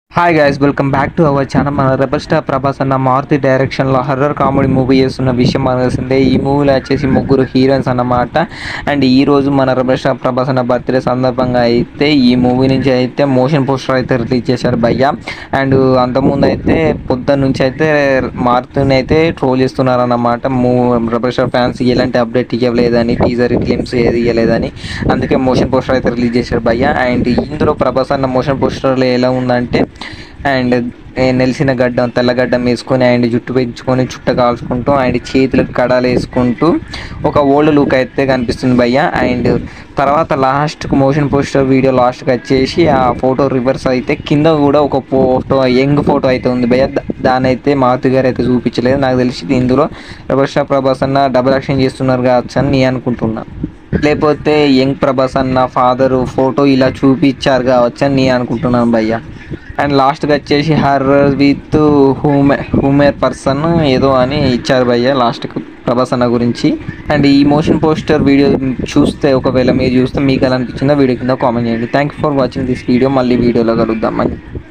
hi guys welcome back to our channel మన rebel star Prabhas అన్న మారుతి డైరెక్షన్లో హర్రర్ కామెడీ మూవీ చేస్తున్న విషయం మనకు తెలిసిందే ఈ మూవీలో వచ్చేసి ముగ్గురు హీరోయిన్స్ అన్నమాట అండ్ ఈ రోజు మన రెబల్ స్టార్ ప్రభాస్ అన్న బర్త్డే సందర్భంగా అయితే ఈ మూవీ నుంచి అయితే మోషన్ పోస్టర్ అయితే రిలీజ్ చేశారు భయ్య అండ్ అంతకుముందు అయితే పొద్దున్న నుంచి అయితే మారుతిని అయితే ట్రోల్ చేస్తున్నారు అన్నమాట మూ రెబల్ స్టార్ ఫ్యాన్స్ ఎలాంటి అప్డేట్ ఇవ్వలేదని టీజర్ క్లిమ్స్ ఏది ఇవ్వలేదని అందుకే మోషన్ పోస్టర్ అయితే రిలీజ్ చేశారు భయ్య అండ్ ఇందులో ప్రభాస్ అన్న మోషన్ పోస్టర్లో ఎలా ఉందంటే అండ్ నెలిసిన గడ్డం తెల్లగడ్డం వేసుకొని అండ్ జుట్టు పెంచుకొని చుట్ట కాల్చుకుంటూ అండ్ చేతులకు కడాలు వేసుకుంటూ ఒక ఓల్డ్ లుక్ అయితే కనిపిస్తుంది భయ్య అండ్ తర్వాత లాస్ట్కి మోషన్ పోస్టర్ వీడియో లాస్ట్కి వచ్చేసి ఆ ఫోటో రివర్స్ అయితే కింద కూడా ఒక ఫోటో యంగ్ ఫోటో అయితే ఉంది భయ్య దా- దాన్ని అయితే మారుతి గారు అయితే చూపించలేదు నాకు తెలిసి ఇందులో రెబల్ స్టార్ ప్రభాస్ అన్న డబుల్ యాక్షన్ చేస్తున్నారు కావచ్చు అని నేను అనుకుంటున్నా లేకపోతే యంగ్ ప్రభాస్ అన్న ఫాదర్ ఫోటో ఇలా చూపించారు కావచ్చు అని నేను అనుకుంటున్నాను భయ్య అండ్ లాస్ట్కి వచ్చేసి హర్రర్ విత్ హూమే హూమేర్ పర్సన్ ఏదో అని ఇచ్చారు భయ్య లాస్ట్కి ప్రభాస్ అన్న గురించి అండ్ ఈ మోషన్ పోస్టర్ వీడియో చూస్తే ఒకవేళ మీరు చూస్తే మీకు ఎలా అనిపించిందో వీడియో కింద కామెంట్ చేయండి thank you for watching this video మళ్ళీ వీడియోలో కలుద్దాం